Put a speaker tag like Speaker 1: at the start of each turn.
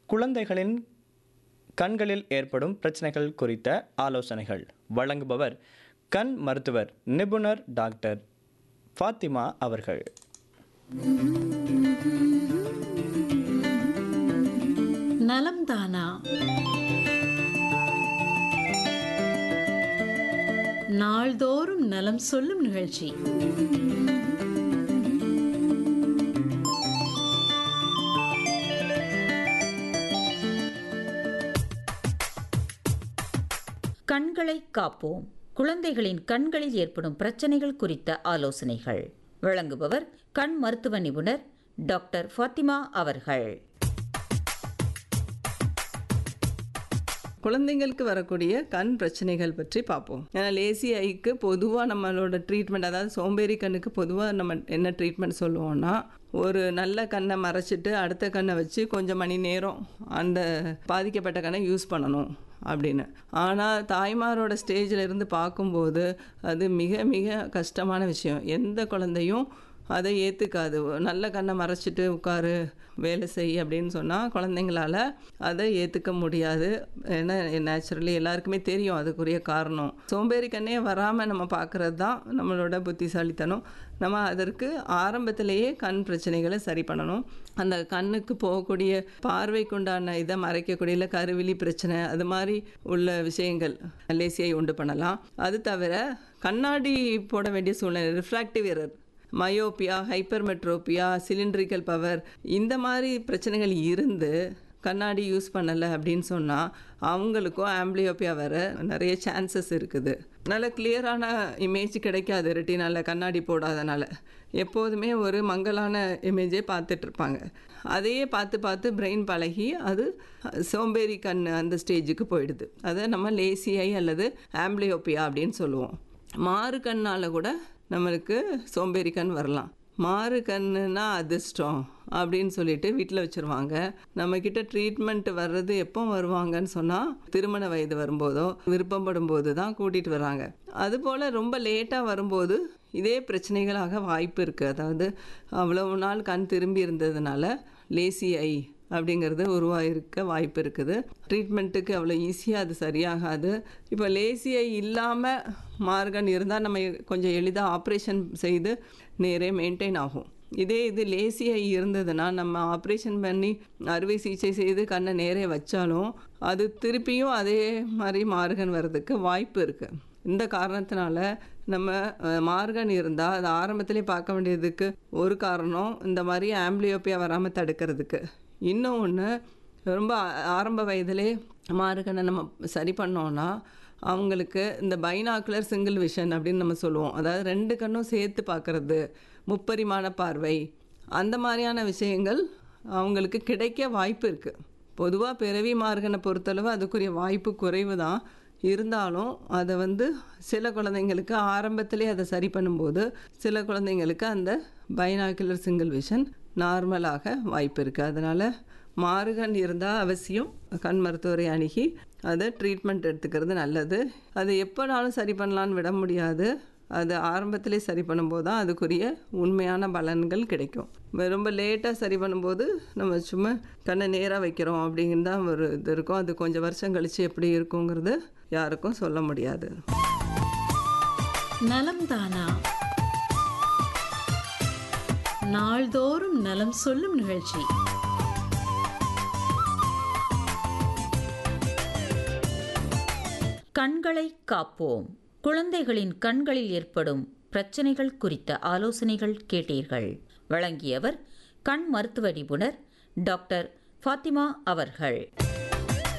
Speaker 1: குழந்தைகளின் கண்களில் ஏற்படும் பிரச்சனைகள் குறித்த ஆலோசனைகள் வழங்குபவர் கண் மருத்துவர் நிபுணர் டாக்டர் ஃபாத்திமா அவர்கள்
Speaker 2: நலம் தானா நாள்தோறும் நலம் சொல்லும் நிகழ்ச்சி கண்களை காப்போம் குழந்தைகளின் கண்களில் ஏற்படும் பிரச்சனைகள் குறித்த ஆலோசனைகள் வழங்குபவர் கண் மருத்துவ நிபுணர் டாக்டர் ஃபாத்திமா அவர்கள்
Speaker 3: குழந்தைங்களுக்கு வரக்கூடிய கண் பிரச்சனைகள் பற்றி பார்ப்போம் ஏன்னா லேசி ஐக்கு பொதுவாக நம்மளோட ட்ரீட்மெண்ட் அதாவது சோம்பேறி கண்ணுக்கு பொதுவாக நம்ம என்ன ட்ரீட்மெண்ட் சொல்லுவோம்னா ஒரு நல்ல கண்ணை மறைச்சிட்டு அடுத்த கண்ணை வச்சு கொஞ்சம் மணி நேரம் அந்த பாதிக்கப்பட்ட கண்ணை யூஸ் பண்ணணும் அப்படின்னு ஆனால் தாய்மாரோட ஸ்டேஜில் இருந்து பார்க்கும்போது அது மிக மிக கஷ்டமான விஷயம் எந்த குழந்தையும் அதை ஏற்றுக்காது நல்ல கண்ணை மறைச்சிட்டு உட்காரு வேலை செய் அப்படின்னு சொன்னால் குழந்தைங்களால அதை ஏற்றுக்க முடியாது ஏன்னா நேச்சுரலி எல்லாருக்குமே தெரியும் அதுக்குரிய காரணம் சோம்பேறி கண்ணே வராமல் நம்ம பார்க்குறது தான் நம்மளோட புத்திசாலித்தனம் நம்ம அதற்கு ஆரம்பத்திலேயே கண் பிரச்சனைகளை சரி பண்ணணும் அந்த கண்ணுக்கு போகக்கூடிய பார்வைக்குண்டான இதை மறைக்கக்கூடிய இல்லை கருவிழி பிரச்சனை அது மாதிரி உள்ள விஷயங்கள் லேசியை உண்டு பண்ணலாம் அது தவிர கண்ணாடி போட வேண்டிய சூழ்நிலை refractive error myopia hypermetropia cylindrical power இந்த மாதிரி பிரச்சனைகள் இருந்து கண்ணாடி யூஸ் பண்ணலை அப்படின்னு சொன்னால் அவங்களுக்கும் ஆம்பிளியோப்பியா வர நிறைய சான்சஸ் இருக்குது நல்ல கிளியரான இமேஜ் கிடைக்காது ரெட்டினால கண்ணாடி போடாதனால எப்போதுமே ஒரு மங்கலான இமேஜே பார்த்துட்டு இருப்பாங்க அதையே பார்த்து பார்த்து பிரெயின் பழகி அது சோம்பேறி கண் அந்த ஸ்டேஜுக்கு போயிடுது அதை நம்ம லேசிஐ அல்லது ஆம்பிளியோப்பியா அப்படின்னு சொல்லுவோம் மாறு கண்ணால் கூட நம்மளுக்கு சோம்பேறி கண் வரலாம் மாறு கண்ணுனா அதிர்ஷ்டம் அப்படின்னு சொல்லிட்டு வீட்டில் வச்சுருவாங்க நம்மக்கிட்ட ட்ரீட்மெண்ட் வர்றது எப்போ வருவாங்கன்னு சொன்னால் திருமண வயது வரும்போதோ விருப்பப்படும் போது தான் கூட்டிகிட்டு வராங்க அதுபோல் ரொம்ப லேட்டாக வரும்போது இதே பிரச்சனைகளாக வாய்ப்பு இருக்குது அதாவது அவ்வளவு நாள் கண் திரும்பி இருந்ததுனால லேசி ஐ அப்படிங்கிறது உருவாயிருக்க வாய்ப்பு இருக்குது ட்ரீட்மெண்ட்டுக்கு அவ்வளோ ஈஸியாக அது சரியாகாது இப்போ லேசியை இல்லாமல் மார்கன் இருந்தால் நம்ம கொஞ்சம் எளிதாக ஆப்ரேஷன் செய்து நேரே மெயின்டைன் ஆகும் இதே இது லேசியை இருந்ததுன்னா நம்ம ஆப்ரேஷன் பண்ணி அறுவை சிகிச்சை செய்து கண்ணை நேரே வச்சாலும் அது திருப்பியும் அதே மாதிரி மார்கன் வர்றதுக்கு வாய்ப்பு இருக்குது இந்த காரணத்தினால நம்ம மார்கன் இருந்தால் அது ஆரம்பத்திலே பார்க்க வேண்டியதுக்கு ஒரு காரணம் இந்த மாதிரி ஆம்பிளியோப்பியா வராமல் தடுக்கிறதுக்கு இன்னும் ஒன்று ரொம்ப ஆரம்ப வயதிலே மாறுகண்ணை நம்ம சரி பண்ணோன்னா அவங்களுக்கு இந்த பைனாக்குலர் சிங்கிள் விஷன் அப்படின்னு நம்ம சொல்லுவோம் அதாவது ரெண்டு கண்ணும் சேர்த்து பார்க்குறது முப்பரிமாண பார்வை அந்த மாதிரியான விஷயங்கள் அவங்களுக்கு கிடைக்க வாய்ப்பு இருக்குது பொதுவாக பிறவி மார்கனை பொறுத்தளவு அதுக்குரிய வாய்ப்பு குறைவு தான் இருந்தாலும் அதை வந்து சில குழந்தைங்களுக்கு ஆரம்பத்திலே அதை சரி பண்ணும்போது சில குழந்தைங்களுக்கு அந்த பைனாக்குலர் சிங்கிள் விஷன் நார்மலாக வாய்ப்பு இருக்குது அதனால் மாறுகண் இருந்தால் அவசியம் கண் மருத்துவரை அணுகி அதை ட்ரீட்மெண்ட் எடுத்துக்கிறது நல்லது அது எப்போனாலும் சரி பண்ணலான்னு விட முடியாது அது ஆரம்பத்திலே சரி பண்ணும்போது தான் அதுக்குரிய உண்மையான பலன்கள் கிடைக்கும் ரொம்ப லேட்டாக சரி பண்ணும்போது நம்ம சும்மா கண்ணை நேராக வைக்கிறோம் அப்படிங்கிறது தான் ஒரு இது இருக்கும் அது கொஞ்சம் வருஷம் கழித்து எப்படி இருக்குங்கிறது யாருக்கும் சொல்ல முடியாது
Speaker 2: நலம் தானா நாள்தோறும் நலம் சொல்லும் நிகழ்ச்சி கண்களை காப்போம் குழந்தைகளின் கண்களில் ஏற்படும் பிரச்சனைகள் குறித்த ஆலோசனைகள் கேட்டீர்கள் வழங்கியவர் கண் மருத்துவ நிபுணர் டாக்டர் ஃபாத்திமா அவர்கள்